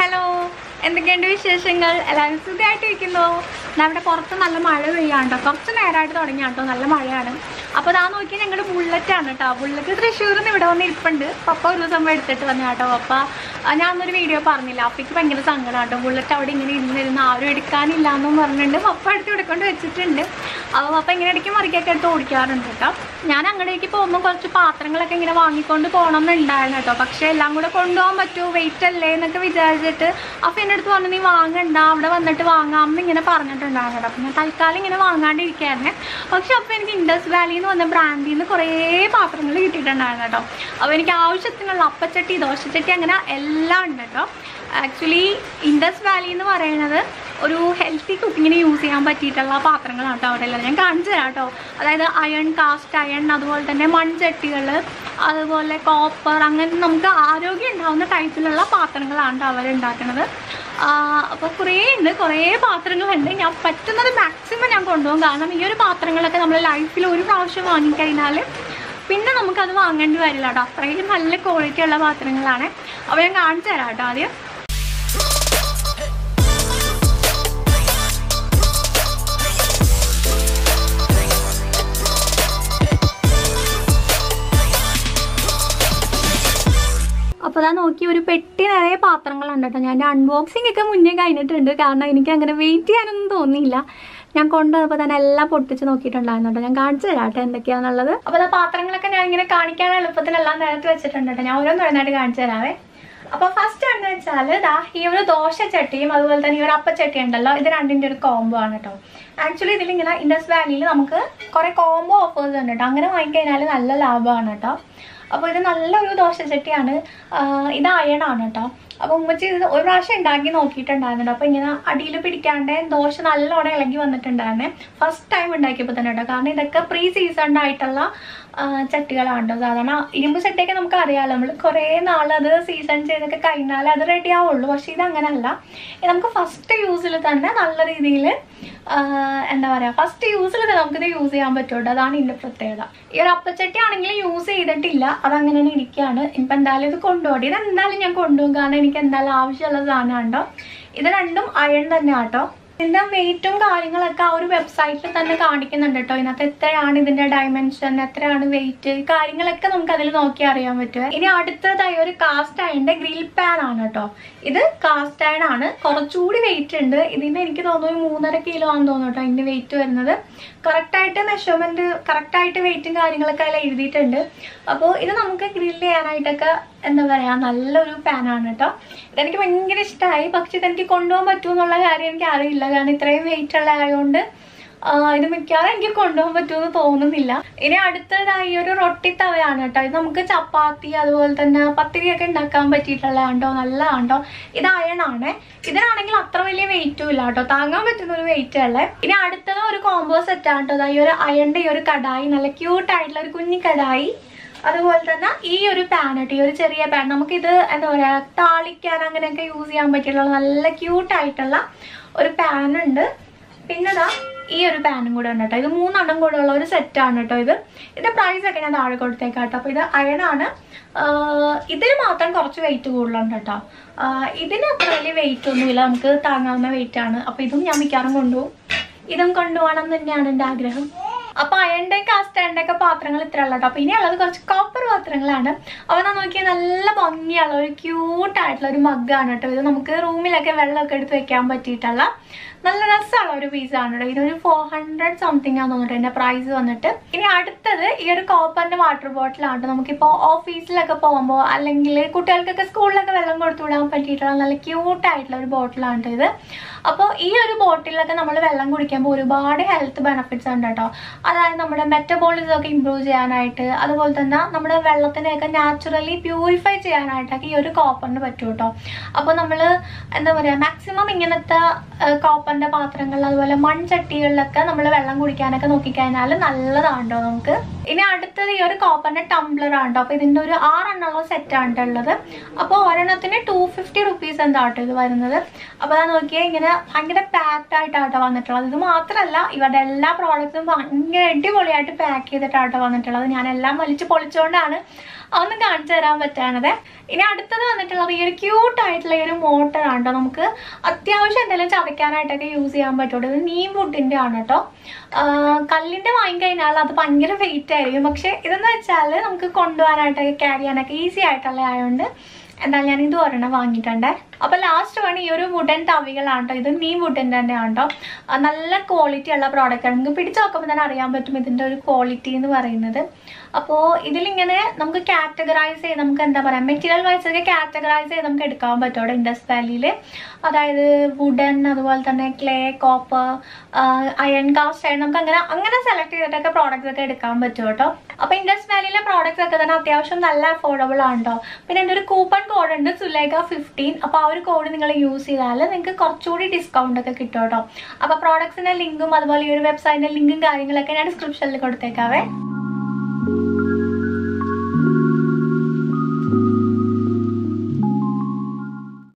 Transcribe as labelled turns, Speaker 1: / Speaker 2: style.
Speaker 1: hello എന്തൊക്കെയുണ്ട് വിശേഷങ്ങൾ എല്ലാവരും സുഖമായിട്ടിരിക്കുന്നു നമ്മുടെ പുറത്ത് നല്ല മഴ പെയ്യാണ്ടോ കുറച്ച് നേരമായിട്ട് തുടങ്ങിയാട്ടോ നല്ല മഴയാണ് അപ്പോൾ അതാ നോക്കി ഞങ്ങളുടെ ബുള്ളറ്റാണ് കേട്ടോ ബുള്ളറ്റ് തൃശ്ശൂരിൽ നിന്ന് ഇവിടെ വന്ന് ഇരിപ്പുണ്ട് പപ്പ ഒരു ദിവസം എടുത്തിട്ട് വന്നു കേട്ടോ പപ്പ ആ, ഞാൻ അന്നൊരു വീഡിയോ പറഞ്ഞില്ല അപ്പയ്ക്ക് ഭയങ്കര സങ്കടം കേട്ടോ ബുള്ളറ്റ് അവിടെ ഇങ്ങനെ ഇരുന്നിരുന്ന് ആരും എടുക്കാനില്ല എന്നും പറഞ്ഞിട്ടുണ്ട് പപ്പ എടുത്ത് എടുക്കൊണ്ട് വെച്ചിട്ടുണ്ട് അപ്പോൾ പപ്പ ഇങ്ങനെ ഇടയ്ക്ക് മറിക്കൊക്കെ എടുത്ത് ഓടിക്കാറുണ്ട് കേട്ടോ ഞാൻ അങ്ങടേക്ക് പോകുമ്പോൾ കുറച്ച് പാത്രങ്ങളൊക്കെ ഇങ്ങനെ വാങ്ങിക്കൊണ്ട് പോകണം എന്നുണ്ടായിരുന്നു കേട്ടോ പക്ഷേ എല്ലാം കൂടെ കൊണ്ടുപോകാൻ പറ്റുമോ വെയിറ്റ് അല്ലേ എന്നൊക്കെ വിചാരിച്ചിട്ട് അപ്പം എൻ്റെ അടുത്ത് പറഞ്ഞു നീ വാങ്ങണ്ട അവിടെ വന്നിട്ട് വാങ്ങാം എന്ന് ഇങ്ങനെ പറഞ്ഞിട്ടുണ്ടായിരുന്നു കേട്ടോ അപ്പം ഞാൻ തൽക്കാലം ഇങ്ങനെ വാങ്ങാണ്ടിരിക്കുകയായിരുന്നേ പക്ഷെ അപ്പോൾ എനിക്ക് ഇൻഡസ് വാലി എന്ന് പറഞ്ഞ ബ്രാൻഡിൽ നിന്ന് കുറേ പാത്രങ്ങൾ കിട്ടിയിട്ടുണ്ടായിരുന്നു കേട്ടോ അപ്പോൾ എനിക്ക് ആവശ്യത്തിനുള്ള അപ്പച്ചട്ടി ദോശച്ചട്ടി അങ്ങനെ എല്ലാം ഉണ്ട് കേട്ടോ ആക്ച്വലി ഇൻഡസ് വാലി എന്ന് പറയുന്നത് ഒരു ഹെൽത്തി കുക്കിങ്ങിന് യൂസ് ചെയ്യാൻ പറ്റിയിട്ടുള്ള പാത്രങ്ങളാണ് കേട്ടോ അവിടെ ഉള്ളത് ഞാൻ കാണിച്ചു തരാം കേട്ടോ അതായത് അയൺ കാസ്റ്റ് അയൺ അതുപോലെ തന്നെ മൺചട്ടികൾ അതുപോലെ കോപ്പർ അങ്ങനെ നമുക്ക് ആരോഗ്യം ഉണ്ടാവുന്ന ടൈപ്പിലുള്ള പാത്രങ്ങളാണ് കേട്ടോ അവരുണ്ടാക്കുന്നത് അപ്പോൾ കുറേ ഉണ്ട് കുറേ പാത്രങ്ങളുണ്ട് ഞാൻ പറ്റുന്നത് മാക്സിമം ഞാൻ കൊണ്ടുപോകും കാരണം ഈ ഒരു പാത്രങ്ങളൊക്കെ നമ്മൾ ലൈഫിൽ ഒരു പ്രാവശ്യം വാങ്ങിക്കഴിഞ്ഞാൽ പിന്നെ നമുക്കത് വാങ്ങേണ്ടി വരില്ല കേട്ടോ അത്രയും നല്ല ക്വാളിറ്റി ഉള്ള പാത്രങ്ങളാണ് അപ്പോൾ ഞാൻ കാണിച്ചു തരാം കേട്ടോ ആദ്യം അപ്പോൾ അതാ നോക്കി ഒരു പെട്ടി നിറയെ പാത്രങ്ങളുണ്ട് കേട്ടോ ഞാൻ അൺബോക്സിംഗ് ഒക്കെ മുന്നേ കഴിഞ്ഞിട്ടുണ്ട് കാരണം എനിക്ക് അങ്ങനെ വെയിറ്റ് ചെയ്യാനൊന്നും തോന്നിയില്ല ഞാൻ കൊണ്ടുവന്നപ്പോൾ തന്നെ എല്ലാം പൊട്ടിച്ച് നോക്കിയിട്ടുണ്ടായിരുന്നു കേട്ടോ ഞാൻ കാണിച്ചു തരാം കേട്ടോ എന്തൊക്കെയാണെന്നുള്ളത് അപ്പോൾ ആ പാത്രങ്ങളൊക്കെ ഞാൻ ഇങ്ങനെ കാണിക്കാൻ എളുപ്പത്തിനെല്ലാം നിരത്തി വെച്ചിട്ടുണ്ട് കേട്ടോ ഞാൻ ഓരോന്നോരോന്നായിട്ട് കാണിച്ചു തരാവേ അപ്പോൾ ഫസ്റ്റ് എന്ന് വെച്ചാൽ ദാ ഈ ഒരു ദോശ ചട്ടിയും അതുപോലെ തന്നെ ഈ ഒരു അപ്പച്ചട്ടി ഉണ്ടല്ലോ ഇത് രണ്ടിൻ്റെ ഒരു കോംബോ ആണ് കേട്ടോ ആക്ച്വലി ഇതിലിങ്ങനെ ഇൻഡസ് വാലിയിൽ നമുക്ക് കുറേ കോംബോ ഓഫേഴ്സ് ഉണ്ട് കേട്ടോ അങ്ങനെ വാങ്ങിക്കഴിഞ്ഞാൽ നല്ല ലാഭമാണ് കേട്ടോ അപ്പോൾ ഇത് നല്ലൊരു ദോശച്ചട്ടിയാണ് ആഹ് ഇത് അയണാണ് കേട്ടോ അപ്പോൾ ഉമ്മച്ചി ഇത് ഒരു പ്രാവശ്യം ഉണ്ടാക്കി നോക്കിയിട്ടുണ്ടായിരുന്നു അപ്പോൾ ഇങ്ങനെ അടിയിൽ പിടിക്കാണ്ട് ദോശ നല്ലോണം ഇളകി വന്നിട്ടുണ്ടായിരുന്നേ ഫസ്റ്റ് ടൈം ഉണ്ടാക്കിയപ്പോൾ തന്നെ കേട്ടോ കാരണം ഇതൊക്കെ പ്രീ സീസൺഡ് ആയിട്ടുള്ള ആഹ് ചട്ടികളാണ് കേട്ടോ സാധാരണ ഇരുമ്പ് ചട്ടിയൊക്കെ നമുക്ക് അറിയാമല്ലോ നമ്മൾ കുറേ നാൾ അത് സീസൺ ചെയ്തൊക്കെ കഴിഞ്ഞാൽ അത് റെഡി ആവുള്ളൂ പക്ഷേ ഇത് അങ്ങനെയല്ല ഇത് നമുക്ക് ഫസ്റ്റ് യൂസിൽ തന്നെ നല്ല രീതിയിൽ എന്താ പറയുക ഫസ്റ്റ് യൂസിൽ തന്നെ നമുക്കിത് യൂസ് ചെയ്യാൻ പറ്റുള്ളൂ അതാണ് ഇതിൻ്റെ പ്രത്യേകത ഈ ഒരു അപ്പച്ചട്ടി ആണെങ്കിൽ യൂസ് ചെയ്തിട്ടില്ല അതങ്ങനെ തന്നെ ഇരിക്കുകയാണ് ഇപ്പം എന്തായാലും ഇത് കൊണ്ടുപോകട്ടെ ഇത് എന്തായാലും ഞാൻ കൊണ്ടുപോകും കാരണം എനിക്ക് എന്തായാലും ആവശ്യമുള്ള സാധനമാണ് കേട്ടോ ഇത് രണ്ടും അയൺ തന്നെയാണ് കേട്ടോ ഇതിന്റെ വെയിറ്റും കാര്യങ്ങളൊക്കെ ആ ഒരു വെബ്സൈറ്റിൽ തന്നെ കാണിക്കുന്നുണ്ട് കേട്ടോ ഇതിനകത്ത് എത്രയാണ് ഇതിന്റെ ഡയമെൻഷൻ എത്രയാണ് വെയിറ്റ് ഈ കാര്യങ്ങളൊക്കെ നമുക്ക് അതിൽ നോക്കി അറിയാൻ പറ്റും ഇനി അടുത്തതായി ഒരു കാസ്റ്റ് അയണിന്റെ ഗ്രിൽ പാൻ ആണ് കേട്ടോ ഇത് കാസ്റ്റ് അയൺ ആണ് കുറച്ചുകൂടി വെയിറ്റ് ഉണ്ട് ഇതിന് എനിക്ക് തോന്നുന്നു ഒരു മൂന്നര കിലോ ആണെന്ന് തോന്നുന്നു കേട്ടോ ഇതിന്റെ വെയിറ്റ് വരുന്നത് കറക്റ്റായിട്ട് മെഷർമെന്റ് കറക്റ്റായിട്ട് വെയിറ്റും കാര്യങ്ങളൊക്കെ അതിൽ എഴുതിയിട്ടുണ്ട് അപ്പോൾ ഇത് നമുക്ക് ഗ്രിൽ ചെയ്യാനായിട്ടൊക്കെ എന്താ പറയുക നല്ലൊരു പാനാണ് കേട്ടോ ഇതെനിക്ക് ഭയങ്കര ഇഷ്ടമായി പക്ഷെ ഇതെനിക്ക് കൊണ്ടുപോകാൻ പറ്റുമോ എന്നുള്ള കാര്യം എനിക്ക് അറിയില്ല കാരണം ഇത്രയും വെയിറ്റ് ഉള്ള ആയതുകൊണ്ട് ആ, ഇത് മിക്കവാറും എനിക്ക് കൊണ്ടുപോകാൻ പറ്റുമെന്ന് തോന്നുന്നില്ല ഇനി അടുത്തതായി ഒരു റൊട്ടി തവയാണ് കേട്ടോ ഇത് നമുക്ക് ചപ്പാത്തി അതുപോലെ തന്നെ പത്തിരിയൊക്കെ ഉണ്ടാക്കാൻ പറ്റിയിട്ടുള്ളതാണ് കേട്ടോ നല്ലതാണ് കേട്ടോ ഇത് അയണാണ് ഇതിനാണെങ്കിൽ അത്ര വലിയ വെയിറ്റും ഇല്ല കേട്ടോ താങ്ങാൻ പറ്റുന്ന ഒരു വെയിറ്റ് ഉള്ളേ ഇനി അടുത്തത് ഒരു കോംബോ സെറ്റ് ആണ് കേട്ടോ ദാ ഈ ഒരു അയണിന്റെ ഈ ഒരു കടായി നല്ല ക്യൂട്ട് ആയിട്ടുള്ള ഒരു കുഞ്ഞി കടായി അതുപോലെ തന്നെ ഈ ഒരു പാൻ കേട്ടോ ഈ ഒരു ചെറിയ പാൻ നമുക്കിത് എന്താ പറയാ താളിക്കാൻ അങ്ങനെയൊക്കെ യൂസ് ചെയ്യാൻ പറ്റിയിട്ടുള്ള നല്ല ക്യൂട്ട് ആയിട്ടുള്ള ഒരു പാൻ ഉണ്ട് പിന്നെ ദാ ഈ ഒരു പാനും കൂടെ ഉണ്ട് കേട്ടോ ഇത് മൂന്നെണ്ണം കൂടെ ഉള്ള ഒരു സെറ്റ് ആണ് കേട്ടോ ഇത് ഇതിന്റെ പ്രൈസ് ഒക്കെ ഞാൻ താഴെ കൊടുത്തേക്കാം കേട്ടോ അപ്പൊ ഇത് അയണാണ് ഇതിന് മാത്രം കുറച്ച് വെയിറ്റ് കൂടുതലുണ്ട് കേട്ടോ ആഹ് ഇതിന് അത്ര വലിയ വെയിറ്റ് ഒന്നുമില്ല നമുക്ക് താങ്ങാവുന്ന വെയിറ്റ് ആണ് അപ്പൊ ഇതും ഞാൻ മിക്കവാറും കൊണ്ടുപോകും ഇതും കൊണ്ടുപോകണം എന്ന് തന്നെയാണ് എൻ്റെ ആഗ്രഹം അപ്പൊ അയണിന്റെ കാസ്റ്റേണിന്റെ ഒക്കെ പാത്രങ്ങൾ ഇത്ര ഉള്ള കേട്ടോ അപ്പൊ ഇനിയുള്ളത് കുറച്ച് കോപ്പർ പാത്രങ്ങളാണ് അപ്പൊ ഞാൻ നോക്കിയാൽ നല്ല ഭംഗിയുള്ള ഒരു ക്യൂട്ട് ആയിട്ടുള്ള ഒരു മഗ്ഗാണ് കേട്ടോ ഇത് നമുക്ക് റൂമിലൊക്കെ വെള്ളമൊക്കെ എടുത്ത് വെക്കാൻ പറ്റിയിട്ടുള്ള നല്ല രസമുള്ള ഒരു പീസാണ് കേട്ടോ ഇതൊരു ഫോർ ഹൺഡ്രഡ് സംതിങ് ആണെന്ന് തോന്നിട്ട് എന്റെ പ്രൈസ് വന്നിട്ട് ഇനി അടുത്തത് ഈ ഒരു കോപ്പറിന്റെ വാട്ടർ ബോട്ടിലാണ് നമുക്കിപ്പോൾ ഓഫീസിലൊക്കെ പോകുമ്പോൾ അല്ലെങ്കിൽ കുട്ടികൾക്കൊക്കെ സ്കൂളിലൊക്കെ വെള്ളം കൊടുത്തു വിടാൻ പറ്റിയിട്ടുള്ള നല്ല ക്യൂട്ട് ആയിട്ടുള്ള ഒരു ബോട്ടിലാണ് ഇത് അപ്പോൾ ഈ ഒരു ബോട്ടിലൊക്കെ നമ്മൾ വെള്ളം കുടിക്കുമ്പോൾ ഒരുപാട് ഹെൽത്ത് ബെനിഫിറ്റ്സ് ഉണ്ട് കേട്ടോ അതായത് നമ്മുടെ മെറ്റബോളിസം ഒക്കെ ഇമ്പ്രൂവ് ചെയ്യാനായിട്ട് അതുപോലെ തന്നെ നമ്മുടെ വെള്ളത്തിനെയൊക്കെ നാച്ചുറലി പ്യൂരിഫൈ ചെയ്യാനായിട്ടൊക്കെ ഈ ഒരു കോപ്പറിന് പറ്റും കേട്ടോ അപ്പോൾ നമ്മൾ എന്താ പറയുക മാക്സിമം ഇങ്ങനത്തെ കോപ്പറിൻ്റെ പാത്രങ്ങൾ അതുപോലെ മൺചട്ടികളിലൊക്കെ നമ്മൾ വെള്ളം കുടിക്കാനൊക്കെ നോക്കിക്കഴിഞ്ഞാൽ നല്ലതാണ് കേട്ടോ നമുക്ക് ഇനി അടുത്തത് ഈ ഒരു കോപ്പറിൻ്റെ ടംബ്ലർ ആണ് കേട്ടോ അപ്പോൾ ഇതിൻ്റെ ഒരു ആറെണ്ണമുള്ള സെറ്റാണ് കേട്ടോ ഉള്ളത് അപ്പോൾ ഒരെണ്ണത്തിന് ടു ഫിഫ്റ്റി റുപ്പീസ് എന്താ കേട്ടോ ഇത് വരുന്നത് അപ്പോൾ അത് നോക്കിയാൽ ഇങ്ങനെ ഭയങ്കര പാക്ഡ് ആയിട്ടാണ് കേട്ടോ വന്നിട്ടുള്ളത് ഇത് മാത്രമല്ല ഇവരുടെ എല്ലാ പ്രോഡക്റ്റ്സും ഭയങ്കര ഭയങ്കര അടിപൊളിയായിട്ട് പാക്ക് ചെയ്തിട്ടാട്ടോ വന്നിട്ടുള്ളത് ഞാൻ എല്ലാം വലിച്ച് പൊളിച്ചുകൊണ്ടാണ് അതൊന്നും കാണിച്ചു തരാൻ പറ്റാണത് ഇനി അടുത്തത് വന്നിട്ടുള്ളത് ഈ ഒരു ക്യൂട്ട് ആയിട്ടുള്ള ഈ ഒരു മോട്ടർ ആണ് കേട്ടോ നമുക്ക് അത്യാവശ്യം എന്തെങ്കിലും ചതയ്ക്കാനായിട്ടൊക്കെ യൂസ് ചെയ്യാൻ പറ്റുള്ളൂ ഇത് നീം വുഡിന്റെ ആണ് കേട്ടോ കല്ലിന്റെ വാങ്ങിക്കഴിഞ്ഞാൽ അത് ഭയങ്കര വെയിറ്റ് ആയിരിക്കും പക്ഷെ ഇതെന്ന് വെച്ചാൽ നമുക്ക് കൊണ്ടുപോകാനായിട്ടൊക്കെ ക്യാരി ചെയ്യാനൊക്കെ ഈസി ആയിട്ടുള്ള ആയതുകൊണ്ട് എന്തായാലും ഞാൻ ഇത് ഒരെണ്ണം വാങ്ങിയിട്ടുണ്ട് അപ്പൊ ലാസ്റ്റ് വൺ ഈ ഒരു വുഡൻ തവികളാണ് കേട്ടോ ഇത് നീ വുഡൻ തന്നെയാണ് കേട്ടോ ആ, നല്ല ക്വാളിറ്റി ഉള്ള പ്രോഡക്റ്റ് ആണ് നിങ്ങൾക്ക് പിടിച്ചു നോക്കുമ്പോൾ തന്നെ അറിയാൻ പറ്റും ഇതിന്റെ ഒരു ക്വാളിറ്റി എന്ന് പറയുന്നത് അപ്പോൾ ഇതിലിങ്ങനെ നമുക്ക് കാറ്റഗറൈസ് ചെയ്ത് നമുക്ക് എന്താ പറയുക മെറ്റീരിയൽ വൈസ് ഒക്കെ കാറ്റഗറൈസ് ചെയ്ത് നമുക്ക് എടുക്കാൻ പറ്റും അവിടെ ഇൻഡസ് വാലിയിൽ അതായത് വുഡൻ അതുപോലെ തന്നെ ക്ലേ കോപ്പർ അയൺ കാസ്റ്റ് ആയിട്ട് നമുക്ക് അങ്ങനെ അങ്ങനെ സെലക്ട് ചെയ്തിട്ടൊക്കെ പ്രോഡക്റ്റ്സ് ഒക്കെ എടുക്കാൻ പറ്റും കേട്ടോ അപ്പോൾ ഇൻഡസ് വാലിയിലെ പ്രോഡക്റ്റ്സ് ഒക്കെ തന്നെ അത്യാവശ്യം നല്ല അഫോർഡബിൾ ആണ് കേട്ടോ പിന്നെ എൻ്റെ ഒരു കൂപ്പൺ കോഡ് ഉണ്ട് സുലേഖ ഫിഫ്റ്റീൻ അപ്പോൾ ആ ഒരു കോഡ് നിങ്ങൾ യൂസ് ചെയ്താൽ നിങ്ങൾക്ക് കുറച്ചുകൂടി ഡിസ്കൗണ്ട് ഒക്കെ കിട്ടും കേട്ടോ അപ്പോൾ പ്രോഡക്ട്സിൻ്റെ ലിങ്കും അതുപോലെ ഈ ഒരു വെബ്സൈറ്റിൻ്റെ ലിങ്കും കാര്യങ്ങളൊക്കെ ഞാൻ ഡിസ്ക്രിപ്ഷനിൽ കൊടുത്തേക്കാവേ